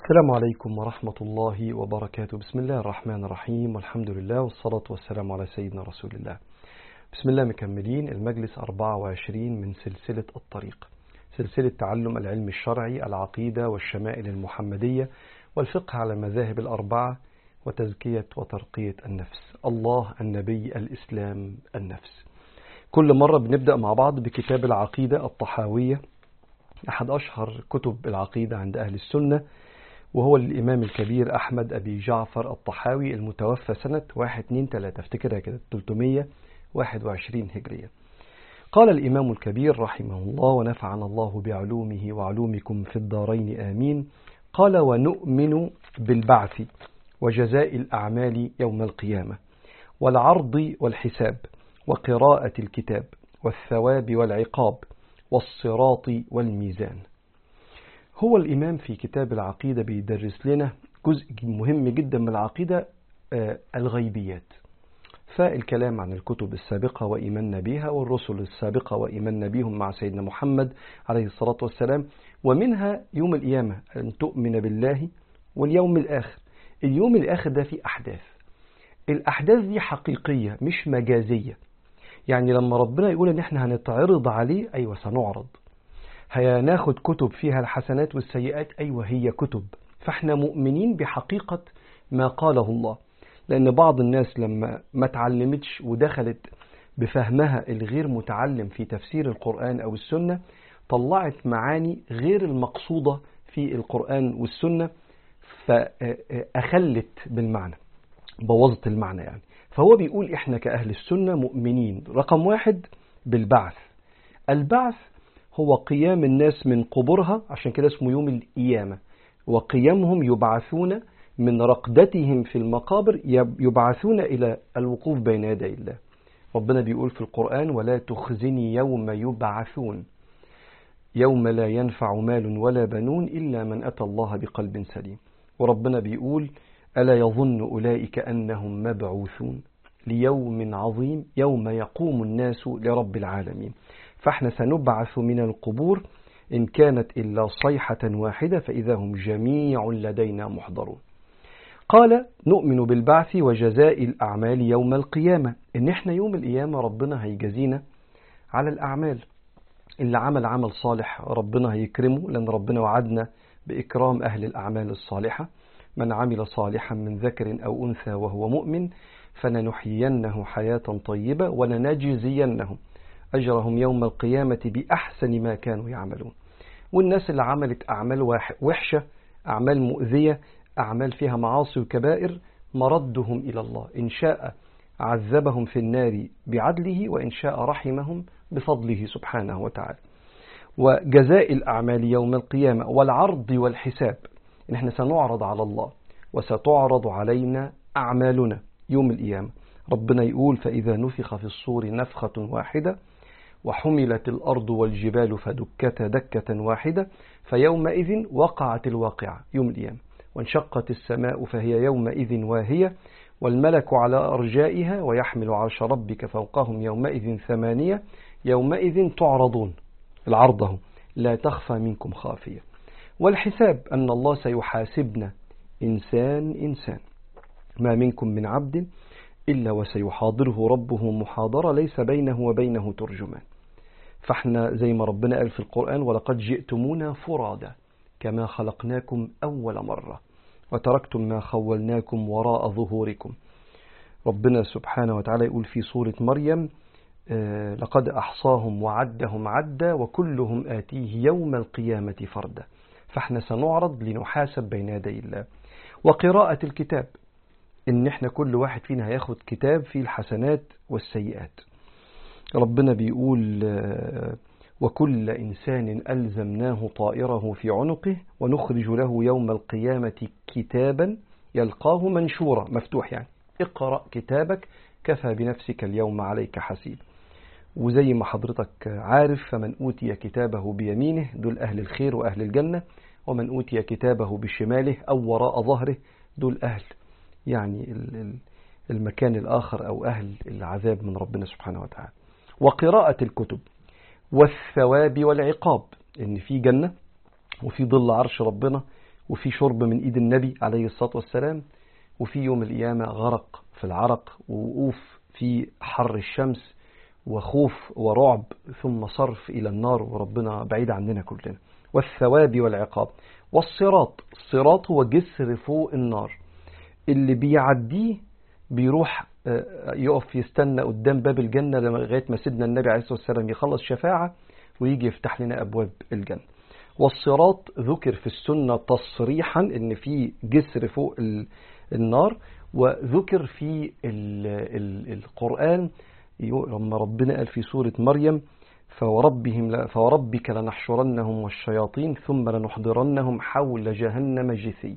السلام عليكم ورحمة الله وبركاته بسم الله الرحمن الرحيم والحمد لله والصلاة والسلام على سيدنا رسول الله بسم الله مكملين المجلس 24 من سلسلة الطريق سلسلة تعلم العلم الشرعي العقيدة والشمائل المحمدية والفقه على المذاهب الأربعة وتزكية وترقية النفس الله النبي الإسلام النفس كل مرة بنبدأ مع بعض بكتاب العقيدة الطحاوية أحد أشهر كتب العقيدة عند أهل السنة وهو الإمام الكبير أحمد أبي جعفر الطحاوي المتوفى سنة 1 2 3 افتكرها كده 321 هجرية قال الإمام الكبير رحمه الله ونفعنا الله بعلومه وعلومكم في الدارين آمين قال ونؤمن بالبعث وجزاء الأعمال يوم القيامة والعرض والحساب وقراءة الكتاب والثواب والعقاب والصراط والميزان هو الإمام في كتاب العقيدة بيدرس لنا جزء مهم جدا من العقيدة الغيبيات فالكلام عن الكتب السابقة وإيماننا بها والرسل السابقة وإيماننا بهم مع سيدنا محمد عليه الصلاة والسلام ومنها يوم القيامة أن تؤمن بالله واليوم الآخر اليوم الآخر ده فيه أحداث الأحداث دي حقيقية مش مجازية يعني لما ربنا يقول ان احنا هنتعرض عليه ايوه سنعرض هناخد كتب فيها الحسنات والسيئات ايوه هي كتب فاحنا مؤمنين بحقيقة ما قاله الله لان بعض الناس لما ما تعلمتش ودخلت بفهمها الغير متعلم في تفسير القرآن او السنة طلعت معاني غير المقصودة في القرآن والسنة فأخلت بالمعنى بوظت المعنى يعني فهو بيقول احنا كأهل السنة مؤمنين رقم واحد بالبعث البعث هو قيام الناس من قبورها عشان كده اسمه يوم القيامة وقيامهم يبعثون من رقدتهم في المقابر يبعثون إلى الوقوف بين يدي الله ربنا بيقول في القرآن ولا تخزني يوم يبعثون يوم لا ينفع مال ولا بنون إلا من أتى الله بقلب سليم وربنا بيقول ألا يظن أولئك أنهم مبعوثون ليوم عظيم يوم يقوم الناس لرب العالمين فاحنا سنبعث من القبور إن كانت إلا صيحة واحدة فإذا هم جميع لدينا محضرون قال نؤمن بالبعث وجزاء الأعمال يوم القيامة إن احنا يوم القيامة ربنا هيجزينا على الأعمال اللي عمل عمل صالح ربنا هيكرمه لأن ربنا وعدنا بإكرام أهل الأعمال الصالحة من عمل صالحا من ذكر أو أنثى وهو مؤمن فلنحيينه حياة طيبة ولنجزينهم أجرهم يوم القيامة بأحسن ما كانوا يعملون والناس اللي عملت أعمال وحشة أعمال مؤذية أعمال فيها معاصي وكبائر مردهم إلى الله إن شاء عذبهم في النار بعدله وإن شاء رحمهم بفضله سبحانه وتعالى وجزاء الأعمال يوم القيامة والعرض والحساب إن احنا سنعرض على الله وستعرض علينا أعمالنا يوم القيامة ربنا يقول فإذا نفخ في الصور نفخة واحدة وحملت الأرض والجبال فدكتا دكة واحدة فيومئذ وقعت الواقعة يوم القيامة وانشقت السماء فهي يومئذ واهية والملك على أرجائها ويحمل عرش ربك فوقهم يومئذ ثمانية يومئذ تعرضون العرضه لا تخفى منكم خافية والحساب أن الله سيحاسبنا إنسان إنسان ما منكم من عبد إلا وسيحاضره ربه محاضرة ليس بينه وبينه ترجمان فاحنا زي ما ربنا قال في القرآن ولقد جئتمونا فرادا كما خلقناكم أول مرة وتركتم ما خولناكم وراء ظهوركم ربنا سبحانه وتعالى يقول في سورة مريم لقد أحصاهم وعدهم عدا وكلهم آتيه يوم القيامة فردا فاحنا سنعرض لنحاسب بين يدي الله وقراءة الكتاب ان احنا كل واحد فينا هياخد كتاب فيه الحسنات والسيئات ربنا بيقول وكل إنسان ألزمناه طائره في عنقه ونخرج له يوم القيامة كتابا يلقاه منشورا مفتوح يعني اقرأ كتابك كفى بنفسك اليوم عليك حسيب وزي ما حضرتك عارف فمن أوتي كتابه بيمينه دول أهل الخير وأهل الجنة ومن أوتي كتابه بشماله أو وراء ظهره دول أهل يعني المكان الآخر أو أهل العذاب من ربنا سبحانه وتعالى وقراءة الكتب والثواب والعقاب إن في جنة وفي ظل عرش ربنا وفي شرب من إيد النبي عليه الصلاة والسلام وفي يوم القيامة غرق في العرق ووقوف في حر الشمس وخوف ورعب ثم صرف إلى النار وربنا بعيد عننا كلنا والثواب والعقاب والصراط الصراط هو جسر فوق النار اللي بيعديه بيروح يقف يستنى قدام باب الجنة لغاية ما سيدنا النبي عليه الصلاة والسلام يخلص شفاعة ويجي يفتح لنا أبواب الجنة والصراط ذكر في السنة تصريحا ان في جسر فوق النار وذكر في ال ال القرآن لما ربنا قال في سورة مريم فوربهم فوربك لنحشرنهم والشياطين ثم لنحضرنهم حول جهنم جثي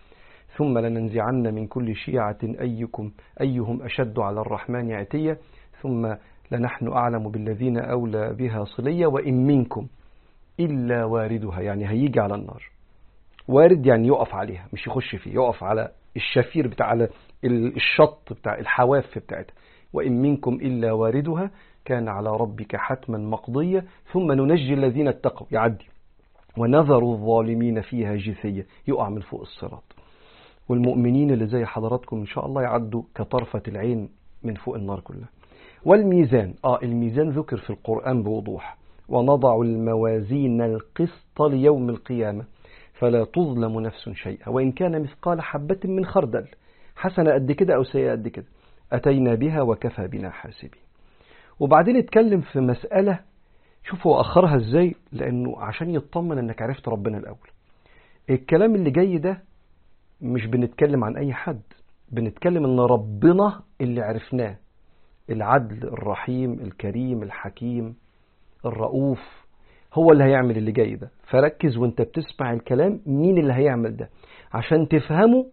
ثم لننزعن من كل شيعة أيكم أيهم أشد على الرحمن عتية ثم لنحن أعلم بالذين أولى بها صلية وإن منكم إلا واردها يعني هيجي على النار وارد يعني يقف عليها مش يخش فيه يقف على الشفير بتاع على الشط بتاع الحواف بتاعتها وإن منكم إلا واردها كان على ربك حتما مقضية ثم ننجي الذين اتقوا يعدي ونذر الظالمين فيها جثية يقع من فوق الصراط والمؤمنين اللي زي حضراتكم إن شاء الله يعدوا كطرفة العين من فوق النار كلها والميزان آه الميزان ذكر في القرآن بوضوح ونضع الموازين القسط ليوم القيامة فلا تظلم نفس شيئا وإن كان مثقال حبة من خردل حسنة قد كده أو سيئة قد كده أتينا بها وكفى بنا حاسبين وبعدين اتكلم في مسألة شوف هو أخرها ازاي لأنه عشان يطمن أنك عرفت ربنا الأول الكلام اللي جاي ده مش بنتكلم عن أي حد بنتكلم أن ربنا اللي عرفناه العدل الرحيم الكريم الحكيم الرؤوف هو اللي هيعمل اللي جاي ده فركز وانت بتسمع الكلام مين اللي هيعمل ده عشان تفهمه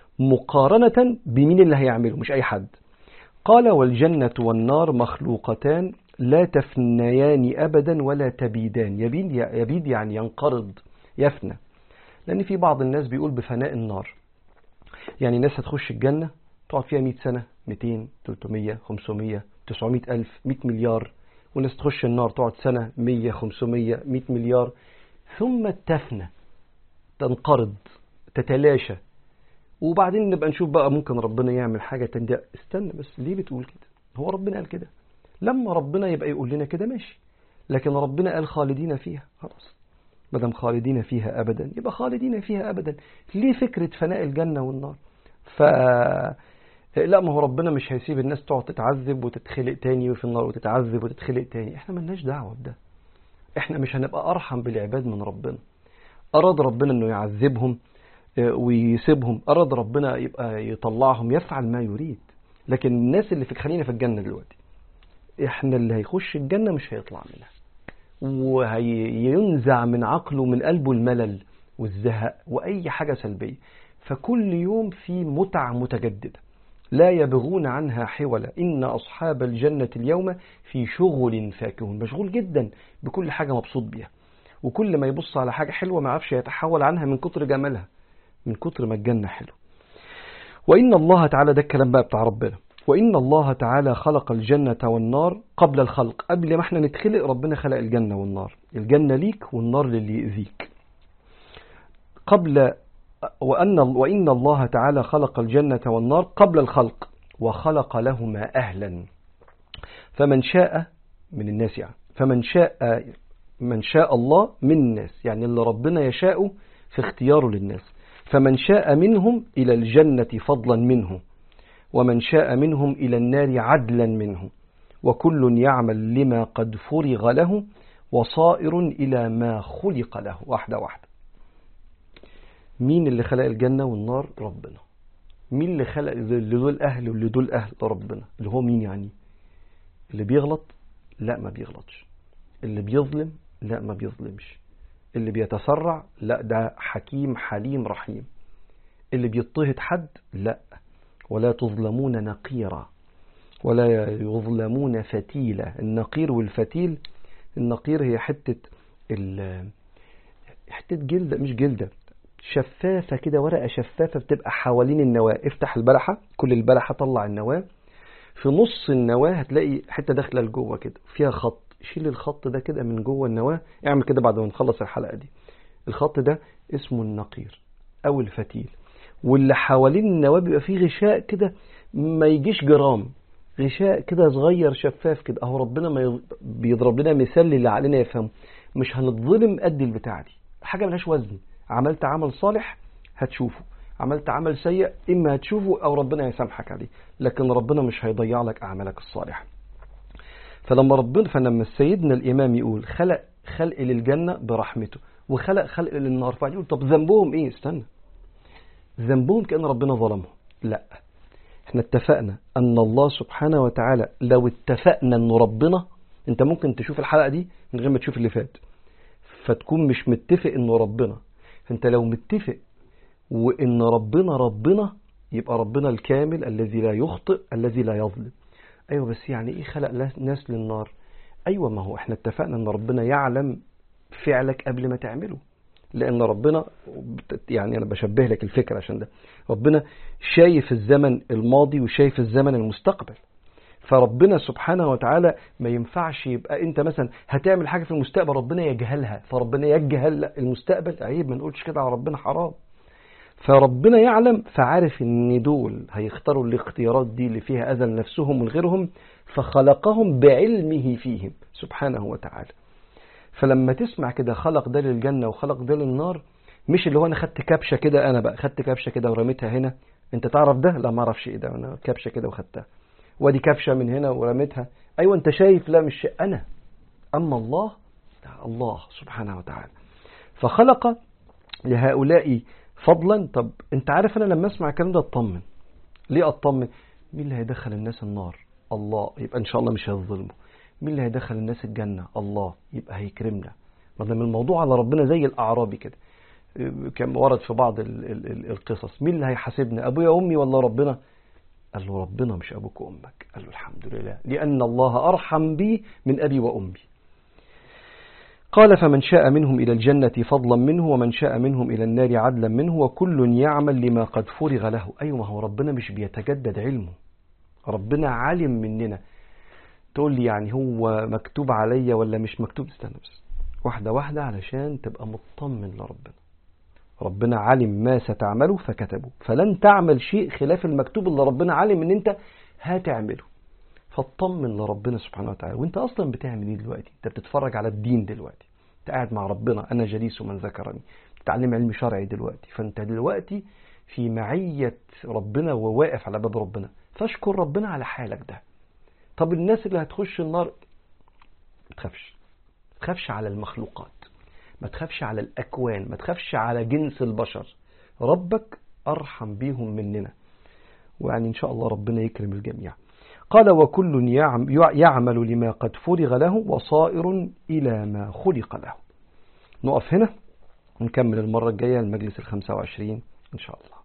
مقارنة بمين اللي هيعمله مش أي حد قال والجنة والنار مخلوقتان لا تفنيان أبدا ولا تبيدان يبيد, يبيد يعني ينقرض يفنى لأن في بعض الناس بيقول بفناء النار يعني ناس هتخش الجنة تقعد فيها 100 سنة 200 300 500 900 ألف 100 مليار وناس تخش النار تقعد سنة 100 500 100 مليار ثم تفنى تنقرض تتلاشى وبعدين نبقى نشوف بقى ممكن ربنا يعمل حاجة تانية استنى بس ليه بتقول كده هو ربنا قال كده لما ربنا يبقى يقول لنا كده ماشي لكن ربنا قال خالدين فيها خلاص ما دام خالدين فيها ابدا يبقى خالدين فيها ابدا ليه فكره فناء الجنه والنار ف لا ما هو ربنا مش هيسيب الناس تقعد تتعذب وتتخلق تاني في النار وتتعذب وتتخلق تاني احنا ملناش دعوه بده احنا مش هنبقى ارحم بالعباد من ربنا اراد ربنا انه يعذبهم ويسيبهم اراد ربنا يبقى يطلعهم يفعل ما يريد لكن الناس اللي في خلينا في الجنه دلوقتي احنا اللي هيخش الجنه مش هيطلع منها وهينزع من عقله من قلبه الملل والزهق واي حاجه سلبيه فكل يوم في متعه متجدده لا يبغون عنها حولا إن أصحاب الجنة اليوم في شغل فاكهون مشغول جدا بكل حاجة مبسوط بيها وكل ما يبص على حاجة حلوة ما عرفش يتحول عنها من كتر جمالها من كتر ما الجنة حلو وإن الله تعالى ده الكلام بقى بتاع ربنا وإن الله تعالى خلق الجنة والنار قبل الخلق قبل ما احنا نتخلق ربنا خلق الجنة والنار الجنة ليك والنار للي يؤذيك قبل وأن وإن الله تعالى خلق الجنة والنار قبل الخلق وخلق لهما أهلا فمن شاء من الناس يعني فمن شاء من شاء الله من الناس يعني اللي ربنا يشاء في اختياره للناس فمن شاء منهم إلى الجنة فضلا منه ومن شاء منهم إلى النار عدلا منه وكل يعمل لما قد فرغ له وصائر إلى ما خلق له واحدة واحدة مين اللي خلق الجنة والنار ربنا مين اللي خلق اللي دول أهل واللي دول أهل ربنا اللي هو مين يعني اللي بيغلط لا ما بيغلطش اللي بيظلم لا ما بيظلمش اللي بيتسرع لا ده حكيم حليم رحيم اللي بيضطهد حد لا ولا تظلمون نقيرا ولا يظلمون فتيلة النقير والفتيل النقير هي حتة حتة جلدة مش جلدة شفافة كده ورقة شفافة بتبقى حوالين النواة افتح البلحة كل البلحة طلع النواة في نص النواة هتلاقي حتة داخلة لجوه كده فيها خط شيل الخط ده كده من جوه النواة اعمل كده بعد ما نخلص الحلقة دي الخط ده اسمه النقير أو الفتيل واللي حوالين النواة بيبقى فيه غشاء كده ما يجيش جرام غشاء كده صغير شفاف كده اهو ربنا ما يض- بيضرب لنا مثال للي علينا يفهمه مش هنتظلم قد البتاع دي حاجه ملهاش وزن عملت عمل صالح هتشوفه عملت عمل سيء اما هتشوفه او ربنا يسامحك عليه لكن ربنا مش هيضيع لك اعمالك الصالحه فلما ربنا فلما سيدنا الامام يقول خلق خلق للجنه برحمته وخلق خلق للنار فقعد يقول طب ذنبهم ايه استنى ذنبهم كان ربنا ظلمهم لا احنا اتفقنا ان الله سبحانه وتعالى لو اتفقنا ان ربنا انت ممكن تشوف الحلقه دي من غير ما تشوف اللي فات فتكون مش متفق انه ربنا فانت لو متفق وان ربنا ربنا يبقى ربنا الكامل الذي لا يخطئ الذي لا يظلم ايوه بس يعني ايه خلق ناس للنار ايوه ما هو احنا اتفقنا ان ربنا يعلم فعلك قبل ما تعمله لان ربنا يعني انا بشبه لك الفكره عشان ده ربنا شايف الزمن الماضي وشايف الزمن المستقبل فربنا سبحانه وتعالى ما ينفعش يبقى انت مثلا هتعمل حاجه في المستقبل ربنا يجهلها فربنا يجهل المستقبل عيب ما نقولش كده على ربنا حرام فربنا يعلم فعارف ان دول هيختاروا الاختيارات دي اللي فيها اذى لنفسهم ولغيرهم فخلقهم بعلمه فيهم سبحانه وتعالى فلما تسمع كده خلق ده للجنه وخلق ده للنار مش اللي هو انا خدت كبشه كده انا بقى خدت كبشه كده ورميتها هنا انت تعرف ده لا ما اعرفش ايه ده انا كبشه كده وخدتها وادي كبشه من هنا ورميتها ايوه انت شايف لا مش انا اما الله الله سبحانه وتعالى فخلق لهؤلاء فضلا طب انت عارف انا لما اسمع الكلام ده اطمن ليه اطمن مين اللي هيدخل الناس النار الله يبقى ان شاء الله مش هيظلمه مين اللي هيدخل الناس الجنة الله يبقى هيكرمنا ما دام الموضوع على ربنا زي الأعرابي كده كان ورد في بعض ال ال ال القصص مين اللي هيحاسبنا أبويا وأمي ولا ربنا قال له ربنا مش أبوك وأمك قال له الحمد لله لأن الله أرحم بي من أبي وأمي قال فمن شاء منهم إلى الجنة فضلا منه ومن شاء منهم إلى النار عدلا منه وكل يعمل لما قد فرغ له أيوة ما هو ربنا مش بيتجدد علمه ربنا علم مننا تقول لي يعني هو مكتوب عليا ولا مش مكتوب استنى بس واحدة واحدة علشان تبقى مطمن لربنا ربنا علم ما ستعمله فكتبه فلن تعمل شيء خلاف المكتوب اللي ربنا علم ان انت هتعمله فاطمن لربنا سبحانه وتعالى وانت اصلا بتعمل ايه دلوقتي انت بتتفرج على الدين دلوقتي انت قاعد مع ربنا انا جليس من ذكرني بتتعلم علم شرعي دلوقتي فانت دلوقتي في معية ربنا وواقف على باب ربنا فاشكر ربنا على حالك ده طب الناس اللي هتخش النار ما تخافش ما تخافش على المخلوقات ما تخافش على الأكوان ما تخافش على جنس البشر ربك أرحم بيهم مننا ويعني إن شاء الله ربنا يكرم الجميع قال وكل يعمل لما قد فرغ له وصائر إلى ما خلق له نقف هنا ونكمل المرة الجاية المجلس الخمسة وعشرين إن شاء الله